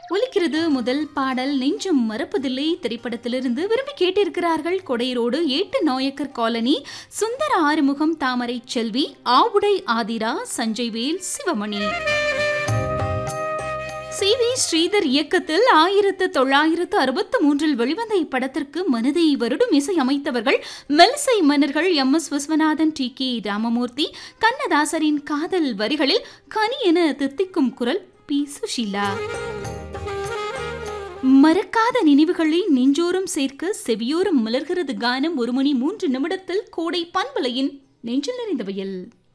ஒலிக்கிறது முதல் பாடல் நெஞ்சும் மறப்பதில்லை திரைப்படத்திலிருந்து விரும்பி கேட்டிருக்கிறார்கள் Kodai Road Ettu Nayakkar colony Sundara Arumugam Thamarai Selvi Avudai Aadhira Sanjay Vel Sivamani C V Sridhar இயக்கத்தில் ஆயிரத்து தொள்ளாயிரத்து அறுபத்து மூன்றில் வெளிவந்த இப்படத்திற்கு மனதை வருடும் இசை அமைத்தவர்கள் மெல்சை மன்னர்கள் M S Viswanathan T K Ramamoorthy கண்ணதாசரின் காதல் வரிகளில் கனி என தித்திக்கும் குரல் பி சுஷீலா மறக்காத நினைவுகளை நெஞ்சோரம் சேர்க்க செவியோரம் மலர்கிறது கானம் ஒரு மணி மூன்று நிமிடத்தில் கோடை பண்பலையின் நெஞ்சில் நிறைந்த வயல்